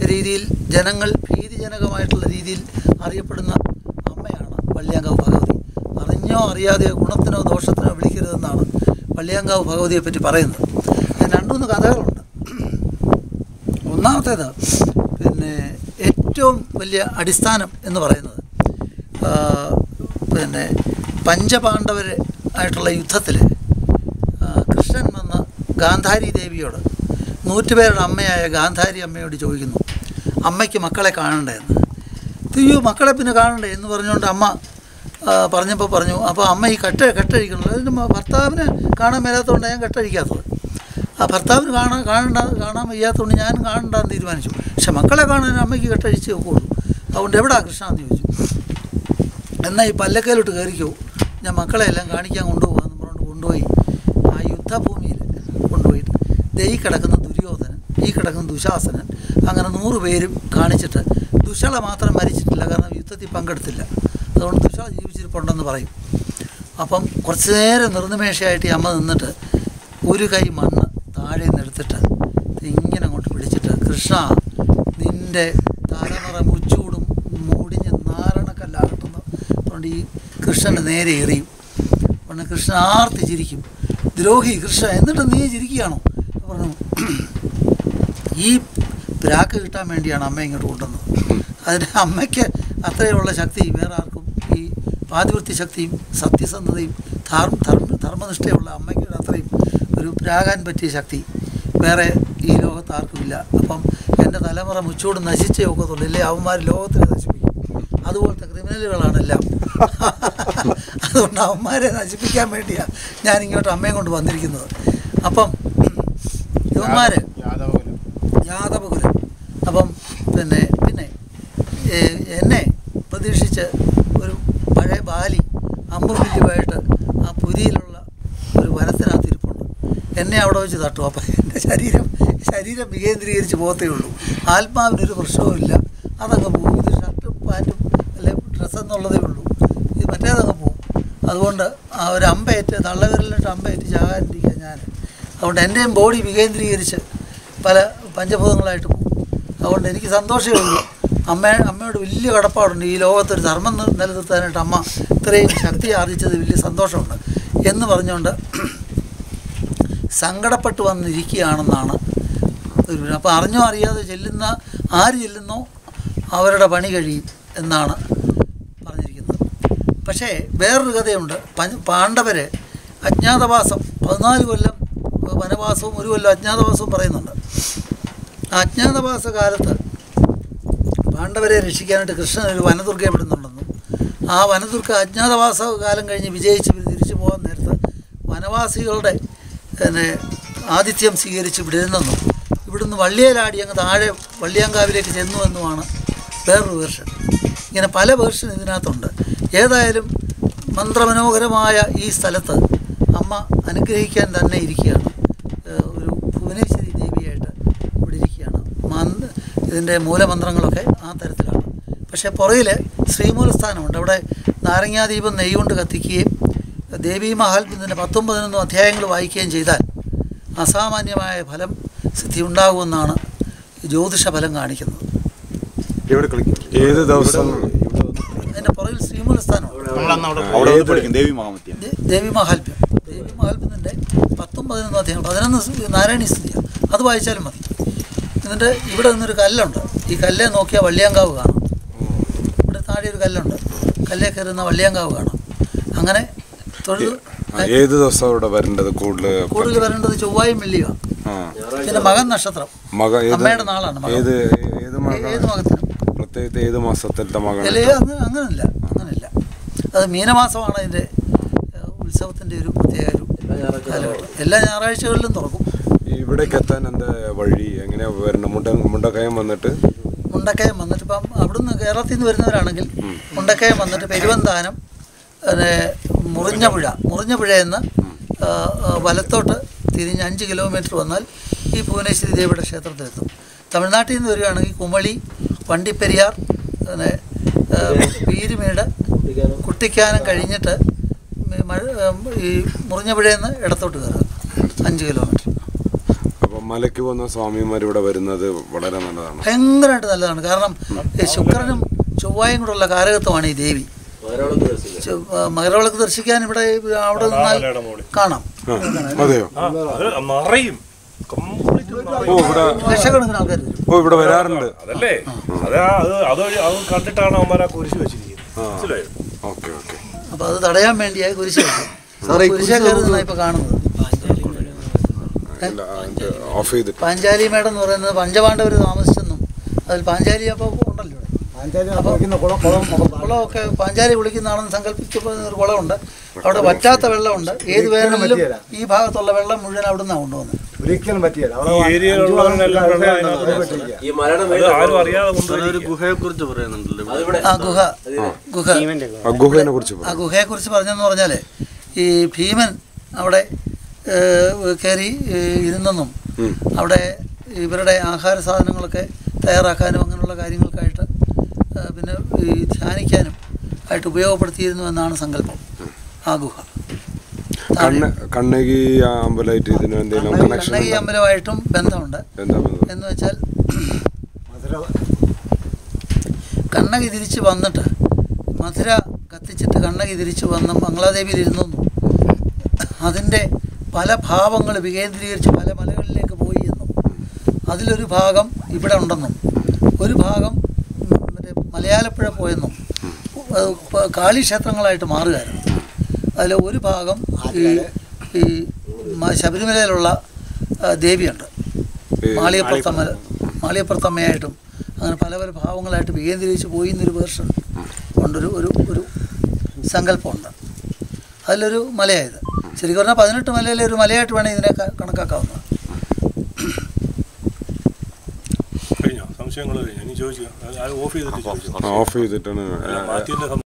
രീതിയിൽ ജനങ്ങൾ ഭീതിജനകമായിട്ടുള്ള രീതിയിൽ അറിയപ്പെടുന്ന അമ്മയാണ് വള്ളിയാങ്കാവ് ഭഗവതി അറിഞ്ഞോ അറിയാതെയോ ഗുണത്തിനോ ദോഷത്തിനോ വിളിക്കരുതെന്നാണ് വള്ളിയാങ്കാവ് ഭഗവതിയെ പറ്റി പറയുന്നത് അതിന് രണ്ടുമൂന്ന് കഥകളുണ്ട് ഒന്നാമത്തേത് പിന്നെ ഏറ്റവും വലിയ അടിസ്ഥാനം എന്ന് പറയുന്നത് ആ, പിന്നെ പഞ്ചപാണ്ഡവർ ആയിട്ടുള്ള യുദ്ധത്തിൽ കൃഷ്ണൻ വന്ന് ഗാന്ധാരി ദേവിയോട് നൂറ്റുപേരുടെ അമ്മയായ ഗാന്ധാരി അമ്മയോട് ചോദിക്കുന്നു അമ്മയ്ക്ക് മക്കളെ കാണണ്ടേന്ന് അയ്യോ മക്കളെ പിന്നെ കാണണ്ടേ എന്ന് പറഞ്ഞുകൊണ്ട് അമ്മ ആ, പറഞ്ഞപ്പോൾ പറഞ്ഞു അപ്പോൾ അമ്മ ഈ കെട്ട കെട്ടഴിക്കണല്ലോ അതിന് മ- ഭർത്താവിനെ കാണാൻ മേലാത്തതുകൊണ്ട് ഞാൻ കെട്ടഴിക്കാത്തത് ആ ഭർത്താവിന് കാണാൻ കാണണ്ട കാണാൻ വയ്യാത്തതുകൊണ്ട് ഞാൻ കാണണ്ടെന്ന് തീരുമാനിച്ചു പക്ഷെ മക്കളെ കാണാൻ അമ്മയ്ക്ക് കെട്ടഴിച്ച് നോക്കുള്ളൂ അതുകൊണ്ട് എവിടാ കൃഷ്ണ എന്ന് ചോദിച്ചു എന്നാൽ ഈ പല്ലക്കയിലോട്ട് കയറിക്കോ ഞാൻ മക്കളെ എല്ലാം കാണിക്കാൻ കൊണ്ടുപോകാമെന്ന് പറഞ്ഞുകൊണ്ട് കൊണ്ടുപോയി ആ യുദ്ധഭൂമിയിൽ കൊണ്ടുപോയിട്ട് ദേ ഈ കിടക്കുന്ന ദുര്യോധനൻ ഈ കിടക്കുന്ന ദുശാസനൻ അങ്ങനെ നൂറ് പേരും കാണിച്ചിട്ട് ദുശള മാത്രം മരിച്ചിട്ടില്ല കാരണം യുദ്ധത്തിൽ പങ്കെടുത്തില്ല അതുകൊണ്ട് ദുശള ജീവിച്ചിരിപ്പുണ്ടെന്ന് പറയും അപ്പം കുറച്ച് നേരം നിർനിമേഷയായിട്ട് ഈ അമ്മ നിന്നിട്ട് ഒരു കൈ മണ്ണ് താഴെ നിന്ന് എടുത്തിട്ട് ഇങ്ങനെ അങ്ങോട്ട് പിടിച്ചിട്ട് കൃഷ്ണ നിൻ്റെ തലമുറ മുച്ചൂടും മുടിഞ്ഞ് നാരണക്കല്ലാകട്ടെന്ന് അതുകൊണ്ട് ഈ കൃഷ്ണന് നേരെ എറിയും അതുകൊണ്ട് കൃഷ്ണൻ ആർത്തി ചിരിക്കും ദ്രോഹി കൃഷ്ണ എന്നിട്ട് നീ ചിരിക്കുകയാണോ പറഞ്ഞു ഈ പ്രാക്ക് കിട്ടാൻ വേണ്ടിയാണ് അമ്മ ഇങ്ങോട്ട് കൊണ്ടുവന്നത് അതിന് അമ്മയ്ക്ക് അത്രയുള്ള ശക്തി വേറെ ആർക്കും ഈ പാതിവൃത്തി ശക്തിയും സത്യസന്ധതയും ധർമ്മ ധർമ്മ ധർമ്മനിഷ്ഠയുള്ള അമ്മയ്ക്ക് അത്രയും ഒരു പ്രാകാൻ പറ്റിയ ശക്തി വേറെ ഈ ലോകത്ത് ആർക്കുമില്ല അപ്പം എൻ്റെ തലമുറ മുച്ചോട് നശിച്ചേ ഒക്കത്തുള്ളൂ ഇല്ലേ അവന്മാർ ലോകത്തിനെ നശിപ്പിക്കും അതുപോലത്തെ ക്രിമിനലുകളാണെല്ലാം അതുകൊണ്ട് അവന്മാരെ നശിപ്പിക്കാൻ വേണ്ടിയാണ് ഞാൻ ഇങ്ങോട്ട് അമ്മയെ കൊണ്ട് വന്നിരിക്കുന്നത് അപ്പം ഇവന്മാർ യാദവകുലം യാദവകുലം അപ്പം പിന്നെ പിന്നെ ഏ, എന്നെ പ്രതീക്ഷിച്ച് ഒരു പഴയ ബാലി അമ്പുമില്ലുമായിട്ട് ആ പുരിയിലുള്ള ഒരു വനത്തിനകത്ത് ഇരിപ്പുണ്ട് എന്നെ അവിടെ വെച്ച് തട്ടും അപ്പം എൻ്റെ ശരീരം ശരീരം വികേന്ദ്രീകരിച്ച് പോകത്തേ ഉള്ളൂ ആത്മാവിനൊരു പ്രശ്നവുമില്ല അതങ്ങ് പോകും ഇത് ഷർട്ടും പാൻറ്റും അല്ലെ ഡ്രസ്സ് എന്നുള്ളതേ ഉള്ളൂ ഇത് മറ്റേതങ്ങ് പോകും അതുകൊണ്ട് ആ ഒരു അമ്പയേറ്റ് തള്ളവിരലിട്ട് അമ്പയേറ്റ് ചാകാനിരിക്കുക ഞാൻ അതുകൊണ്ട് എൻ്റെയും ബോഡി വികേന്ദ്രീകരിച്ച് പല പഞ്ചഭൂതങ്ങളായിട്ട് പോകും അതുകൊണ്ട് എനിക്ക് സന്തോഷമേ ഉള്ളൂ അമ്മ അമ്മയോട് വലിയ കടപ്പാടുണ്ട് ഈ ലോകത്തൊരു ധർമ്മം നി- നിലനിർത്താനായിട്ട് അമ്മ ഇത്രയും ശക്തി ആർജിച്ചത് വലിയ സന്തോഷമുണ്ട് എന്ന് പറഞ്ഞുകൊണ്ട് സങ്കടപ്പെട്ട് വന്നിരിക്കുകയാണെന്നാണ് ഒരു അപ്പോൾ അറിഞ്ഞോ അറിയാതെ ചെല്ലുന്ന ആര് ചെല്ലുന്നോ അവരുടെ പണി കഴിയും എന്നാണ് പറഞ്ഞിരിക്കുന്നത് പക്ഷേ വേറൊരു കഥയുണ്ട് പഞ്ച- പാണ്ഡവര് അജ്ഞാതവാസം പതിനാല് കൊല്ലം വനവാസവും ഒരു കൊല്ലം അജ്ഞാതവാസവും പറയുന്നുണ്ട് ആ അജ്ഞാതവാസ കാലത്ത് പാണ്ഡവരെ രക്ഷിക്കാനായിട്ട് കൃഷ്ണൻ ഒരു വനദുർഗയെ വിടുന്നുണ്ടെന്നും ആ വനദുർഗ അജ്ഞാതവാസ കാലം കഴിഞ്ഞ് വിജയിച്ച് തിരിച്ചു പോകാൻ നേരത്ത് വനവാസികളുടെ പിന്നെ ആതിഥ്യം സ്വീകരിച്ച് വിടുന്നെന്നും ഇവിടുന്ന് വള്ളിയേലാടി അങ്ങ് താഴെ വള്ളിയാങ്കാവിലേക്ക് ചെന്നു എന്നുമാണ് വേറൊരു വേർഷൻ ഇങ്ങനെ പല വേർഷൻ ഇതിനകത്തുണ്ട് ഏതായാലും മന്ത്രമനോഹരമായ ഈ സ്ഥലത്ത് അമ്മ അനുഗ്രഹിക്കാൻ തന്നെ ഇരിക്കുകയാണ് ഏഹ് ഒരു ഭുവനേശ്വരി ദേവിയായിട്ട് ഇവിടെ ഇരിക്കുകയാണ് മന്ത് ഇതിൻ്റെ മൂലമന്ത്രങ്ങളൊക്കെ ആ തരത്തിലാണ് പക്ഷേ പുറകിൽ ശ്രീമൂലസ്ഥാനമുണ്ട് അവിടെ നാരങ്ങാദീപം നെയ്യുകൊണ്ട് കത്തിക്കുകയും ദേവീ മഹാത്മ്യത്തിൻ്റെ പത്തും പതിനൊന്നും അധ്യായങ്ങൾ വായിക്കുകയും ചെയ്താൽ അസാമാന്യമായ ഫലം സിദ്ധി ഉണ്ടാകുമെന്നാണ് ജ്യോതിഷ ഫലം കാണിക്കുന്നത് എവിടെ കളിക്കും ഏത് ദിവസം അതിൻ്റെ പുറകിൽ ശ്രീമൂലസ്ഥാനമുണ്ട് നമ്മളന്ന് അവിടെ അവിടെ വന്ന് പഠിക്കും ദേവി മഹാമത്യം ദേ- ദേവി മഹാത്മ്യം ദേവി മഹാത്മ്യത്തിൻ്റെ പത്തും പതിനൊന്നും അധ്യായം പതിനൊന്ന് സ് നാരായണി സ്തുതിയാണ് അത് വായിച്ചാലും മതി എന്നിട്ട് ഇവിടെ നിന്നൊരു കല്ലുണ്ട് ഈ കല്ലെ നോക്കിയാൽ വള്ളിയാങ്കാവ് കാണാം ഇവിടെ താഴെ ഒരു കല്ലുണ്ട് കല്ലേ കയറുന്ന വള്ളിയാങ്കാവ് കാണാം അങ്ങനെ തൊഴുത് ആ, ഏത് ദിവസം അവിടെ വരേണ്ടത് കൂടുതൽ കൂടുതൽ വരേണ്ടത് ചൊവ്വായും വെള്ളിയുമാണ് ആ പിന്നെ മകൻ നക്ഷത്രം മക ഏത് അമ്മയുടെ നാളാണ് മകം. ഏത് ഏത് ഏ- മക ഏത് മകത്തിനും പ്രത്യേകിച്ച് ഏത് മാസത്തിലത്തെ മകൻ അല്ലേ അങ്ങ് അങ്ങനല്ല അങ്ങനല്ല അത് മീനമാസമാണ് അതിൻ്റെ ഏഹ്, ഉത്സവത്തിൻ്റെ ഒരു പ്രത്യേക ഒരു കാലഘട്ടം എല്ലാ ഞായറാഴ്ചകളിലും തുറക്കും ഇവിടേക്ക് എത്താൻ എന്താ വഴി എങ്ങനെയാ വരണം മുണ്ട മുണ്ടക്കയം വന്നിട്ട് മുണ്ടക്കയം വന്നിട്ട് ഇപ്പം അവിടുന്ന് കേരളത്തിൽ നിന്ന് വരുന്നവരാണെങ്കിൽ മുണ്ടക്കയം വന്നിട്ട് പെരുവന്താനം പിന്നെ മുറിഞ്ഞപുഴ മുറിഞ്ഞപുഴയിൽ നിന്ന് ആ, ആ, വലത്തോട്ട് തിരിഞ്ഞ് അഞ്ച് കിലോമീറ്റർ വന്നാൽ ഈ ഭുവനേശ്വരി ദേവിയുടെ ക്ഷേത്രത്തിലെത്തും തമിഴ്നാട്ടിൽ നിന്ന് വരികയാണെങ്കിൽ കുമളി വണ്ടിപ്പെരിയാർ പിന്നെ ആ, പീരുമേട് കുട്ടിക്കാനം കഴിഞ്ഞിട്ട് മി- മഴ ഈ മുറിഞ്ഞപുഴയിൽ നിന്ന് ഇടത്തോട്ട് കയറുക അഞ്ച് കിലോമീറ്റർ അപ്പം മലയ്ക്ക് പോകുന്ന സ്വാമിമാർ ഇവിടെ വരുന്നത് വളരെ നല്ലതാണ് ഭയങ്കരമായിട്ട് നല്ലതാണ് കാരണം ഈ ശുക്രനും ചൊവ്വായും കൂടെയുള്ള കാരകത്വമാണ് ഈ ദേവി ചൊവ്വ- ആ, മകരവിളക്ക് ദർശിക്കാൻ ഇവിടെ അവിടെ നിന്നാൽ മലയുടെ മുകളിൽ. കാണാം ആ, അതെയോ ആ, അത് നിറയും കംപ്ലീറ്റ് ഓ ഇവിടെ ലക്ഷക്കണക്കിന് ആൾക്കാർ വരും ഓ ഇവിടെ വരാറുണ്ട് അതല്ലേ അത് ആ- അത് അത് അത് കണ്ടിട്ടാണ് അവന്മാർ ആ കുരിശ് വെച്ചിരിക്കുന്നത് മനസ്സിലായോ ഓക്കെ ഓക്കെ അപ്പോൾ അത് തടയാൻ വേണ്ടിയായി കുരിശ് വെക്കും സാറേ, ഈ കുരിശ കയറുന്നതാണ് ഇപ്പോൾ കാണുന്നത് ഓഫ് ചെയ്തിട്ട് പാഞ്ചാലി മേടം എന്ന് പറയുന്നത് പഞ്ചപാണ്ഡവർ താമസിച്ചെന്നും അതിൽ പാഞ്ചാലി അപ്പോൾ ഉണ്ടല്ലോ ഇവിടെ കുളമൊക്കെ പാഞ്ചാലി കുളിക്കുന്നതാണെന്ന് സങ്കല്പിച്ചപ്പോൾ ഒരു കുളമുണ്ട് അവിടെ വറ്റാത്ത വെള്ളമുണ്ട് ഏത് വേനലിലും ഈ ഭാഗത്തുള്ള വെള്ളം മുഴുവൻ അവിടെ നിന്നാണ് കൊണ്ടുവന്നത് ഒരിക്കലും പറ്റിയല്ല ഈ ഏരിയയിലുള്ളവരെല്ലാം വെള്ളം അതിനകത്ത് ഈ മലയുടെ അത് മേലെ ആരും അറിയാതെ ഒരു കൊണ്ടുവരിക ഗുഹയെ കുറിച്ച് പറയുന്നുണ്ടല്ലോ ഇവിടെ. അതിവിടെ ആ ഗുഹ ഗുഹ ആ ഗുഹേനെ കുറിച്ച് ആ പറ ഗുഹയെക്കുറിച്ച് പറഞ്ഞെന്ന് പറഞ്ഞാൽ ഈ ഭീമൻ അവിടെ ഏഹ്, കയറി ഏഹ്, ഇരുന്നെന്നും ഉം. അവിടെ ഇവരുടെ ആഹാര സാധനങ്ങളൊക്കെ തയ്യാറാക്കാനും അങ്ങനെയുള്ള കാര്യങ്ങൾക്കായിട്ട് ഏഹ്, പിന്നെ ഈ ധ്യാനിക്കാനും ആയിട്ട് ഉപയോഗപ്പെടുത്തിയിരുന്നു എന്നാണ് സങ്കല്പം ആ ഗുഹ താഴെ. കണ്ണ കണ്ണകി അമ്പലമായിട്ട് ഇതിന് എന്തെങ്കിലും കണക്ഷൻ കണ്ണകി അമ്പലമായിട്ടും ബന്ധമുണ്ട് എന്താ ബന്ധം? എന്ന് വെച്ചാൽ കണ്ണകി തിരിച്ച് വന്നിട്ട് മധുര കത്തിച്ചിട്ട് കണ്ണകി തിരിച്ച് വന്ന് മംഗളാദേവിയിലിരുന്നു അതിൻ്റെ പല ഭാവങ്ങൾ വികേന്ദ്രീകരിച്ച് പല മലകളിലേക്ക് പോയി എന്നും അതിലൊരു ഭാഗം ഇവിടെ ഉണ്ടെന്നും ഒരു ഭാഗം ഉം, മറ്റേ മലയാലപ്പുഴ പോയെന്നും അത് പ- കാളിക്ഷേത്രങ്ങളായിട്ട് മാറുകയായിരുന്നു അതിൽ ഒരു ഭാഗം ഈ ഈ മ- ശബരിമലയിലുള്ള ആ, ദേവിയുണ്ട് ഈ മാളിയപ്പുറത്തമ്മ മാളിയപ്പുറത്തമ്മയായിട്ടും അങ്ങനെ പല പല ഭാവങ്ങളായിട്ട് വികേന്ദ്രീകരിച്ച് പോയി എന്നൊരു വേർഷൻ ഉണ്ടൊരു ഒരു ഒരു സങ്കല്പമുണ്ട് അതിലൊരു മലയായത് ശരിക്കും പറഞ്ഞാൽ പതിനെട്ട് മലയിലെ ഒരു മലയായിട്ട് വേണം ഇതിനെ ക- കണക്കാക്കാവുന്നത് കഴിഞ്ഞോ സംശയങ്ങൾ കഴിഞ്ഞോ ഇനി ചോദിച്ചു അത് ഓഫ് ചെയ്തിട്ട് ചോദിച്ചു ഓഫ് ചെയ്തിട്ടാണ് മാറ്റിയതിന്റെ